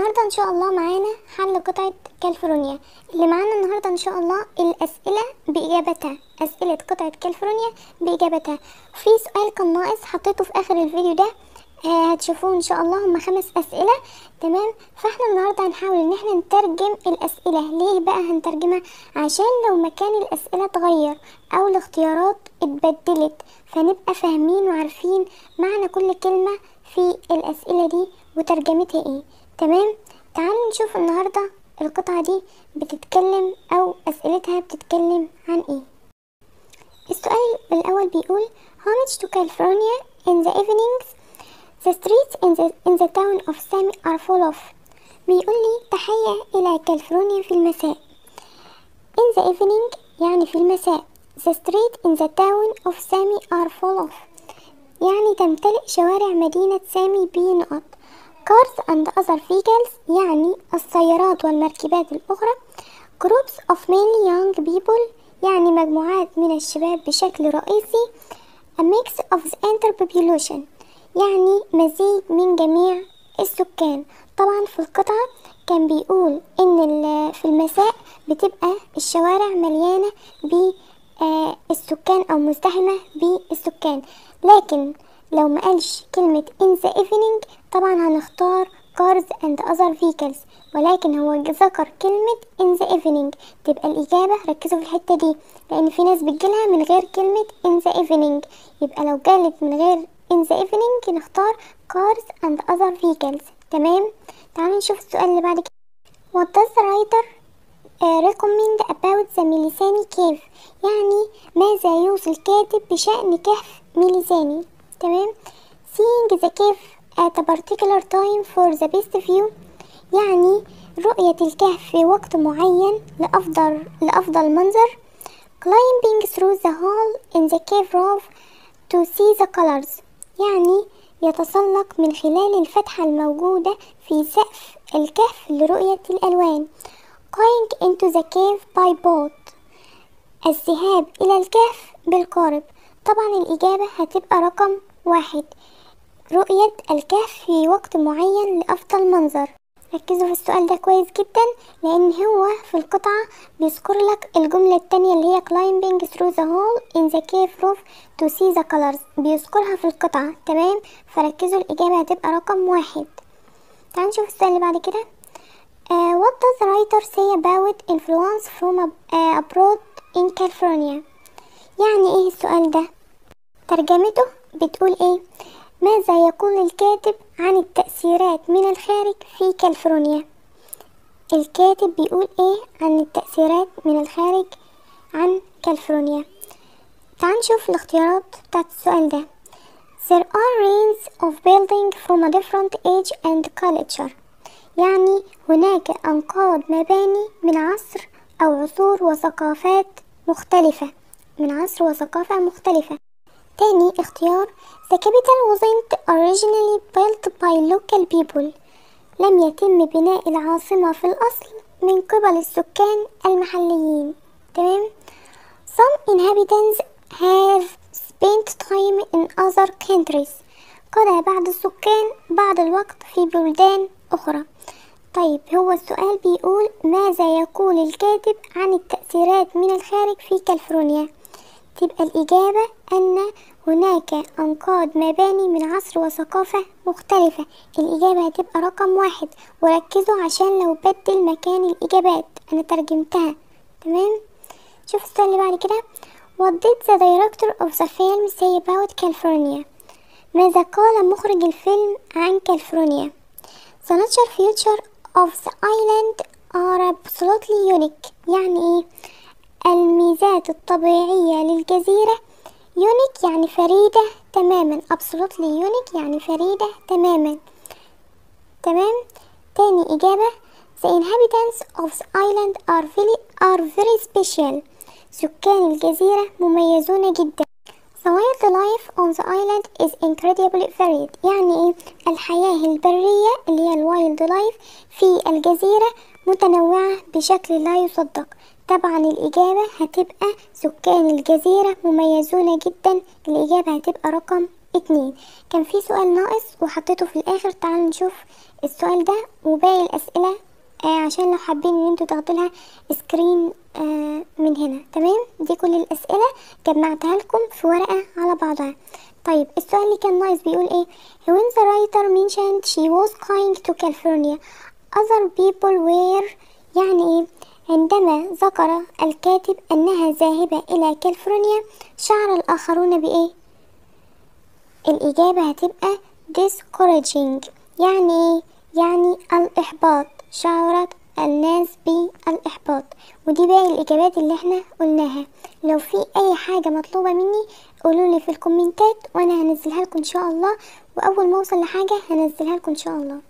النهاردة ان شاء الله معانا حل قطعة كاليفورنيا اللي معانا النهاردة ان شاء الله الاسئلة باجابتها اسئلة قطعة كاليفورنيا باجابتها في سؤال كان ناقص حطيته في اخر الفيديو ده آه هتشوفوه ان شاء الله هما خمس اسئلة تمام فاحنا النهاردة هنحاول ان احنا نترجم الاسئلة ليه بقى هنترجمها عشان لو مكان الاسئلة اتغير او الاختيارات اتبدلت فنبقى فاهمين وعارفين معنى كل كلمة في الاسئلة دي وترجمتها ايه تمام تعالوا نشوف النهاردة القطعة دي بتتكلم او اسئلتها بتتكلم عن ايه السؤال الاول بيقول how much to California in the evenings the streets in the, in the town of Sami are full of بيقول لي تحية إلى كاليفورنيا في المساء in the evening يعني في المساء the street in the town of Sami are full of يعني تمتلئ شوارع مدينة سامي بنقط cars and other vehicles يعني السيارات والمركبات الأخرى groups of many young people يعني مجموعات من الشباب بشكل رئيسي a mix of the interpopulation يعني مزيج من جميع السكان طبعا في القطعة كان بيقول ان في المساء بتبقى الشوارع مليانة بالسكان او مزدحمة بالسكان لكن لو ما قالش كلمة in the evening طبعا هنختار cars and other vehicles ولكن هو ذكر كلمة in the evening تبقى الإجابة ركزوا في الحتة دي لأن في ناس بتجيلها من غير كلمة in the evening يبقى لو جالت من غير in the evening نختار cars and other vehicles تمام تعالوا نشوف السؤال اللي بعد كده what does the writer uh, recommend about the ميليساني cave يعني ماذا يوصي الكاتب بشأن كهف ميليساني تمام seeing the cave at a particular time for the best view يعني رؤية الكهف في وقت معين لأفضل لأفضل منظر climbing through the hole in the cave roof to see the colors يعني يتسلق من خلال الفتحة الموجودة في سقف الكهف لرؤية الألوان going into the cave by boat الذهاب إلى الكهف بالقارب طبعا الإجابة هتبقى رقم واحد رؤية الكهف في وقت معين لأفضل منظر ركزوا في السؤال ده كويس جدا لأن هو في القطعة بيذكر لك الجملة التانية اللي هي climbing through the hole in the cave roof to see the colors بيذكرها في القطعة تمام فركزوا الإجابة هتبقى رقم واحد تعال نشوف السؤال اللي بعد كده uh, what does the writer say about influence from uh, abroad in California يعني ايه السؤال ده ترجمته بتقول ايه ماذا يقول الكاتب عن التأثيرات من الخارج في كاليفورنيا الكاتب بيقول ايه عن التأثيرات من الخارج عن كاليفورنيا تعال نشوف الاختيارات بتاعت السؤال ده There are ranges of building from a different age and culture يعني هناك أنقاض مباني من عصر أو عصور وثقافات مختلفة من عصر وثقافة مختلفة تاني اختيار The capital wasn't originally built by local people لم يتم بناء العاصمة في الأصل من قبل السكان المحليين تمام Some inhabitants have spent time in other countries قضى بعض السكان بعض الوقت في بلدان أخرى طيب هو السؤال بيقول ماذا يقول الكاتب عن التأثيرات من الخارج في كاليفورنيا تبقى الإجابة أن هناك أنقاض مباني من عصر وثقافة مختلفة الإجابة هتبقى رقم واحد وركزوا عشان لو بدل مكان الإجابات أنا ترجمتها تمام شوف السؤال اللي بعد كده What did the director of the film say about California ماذا قال مخرج الفيلم عن كاليفورنيا The natural feature of the island are absolutely unique يعني ايه الميزات الطبيعية للجزيرة يونيك يعني فريدة تماما absolutely unique يعني فريدة تماما تمام تاني إجابة the inhabitants of the island are very, are very special سكان الجزيرة مميزون جدا The wildlife on the island is incredibly varied يعني ايه الحياة البرية اللي هي الوايلد لايف في الجزيرة متنوعة بشكل لا يصدق طبعا الإجابة هتبقى سكان الجزيرة مميزون جدا الإجابة هتبقى رقم اتنين كان في سؤال ناقص وحطيته في الآخر تعالوا نشوف السؤال ده وباقي الأسئلة آه عشان لو حابين ان انتوا تاخدوا لها سكرين آه من هنا تمام دي كل الأسئلة جمعتها لكم في ورقة على بعضها طيب السؤال اللي كان ناقص بيقول ايه when the writer mentioned she was going to California other people were يعني ايه عندما ذكر الكاتب أنها ذاهبة إلى كاليفورنيا شعر الآخرون بإيه؟ الإجابة هتبقى discouraging يعني يعني الإحباط شعرت الناس بالإحباط ودي باقي الإجابات اللي احنا قلناها لو في أي حاجة مطلوبة مني قولولي في الكومنتات وأنا هنزلها لكم إن شاء الله وأول ما أوصل لحاجة هنزلها لكم إن شاء الله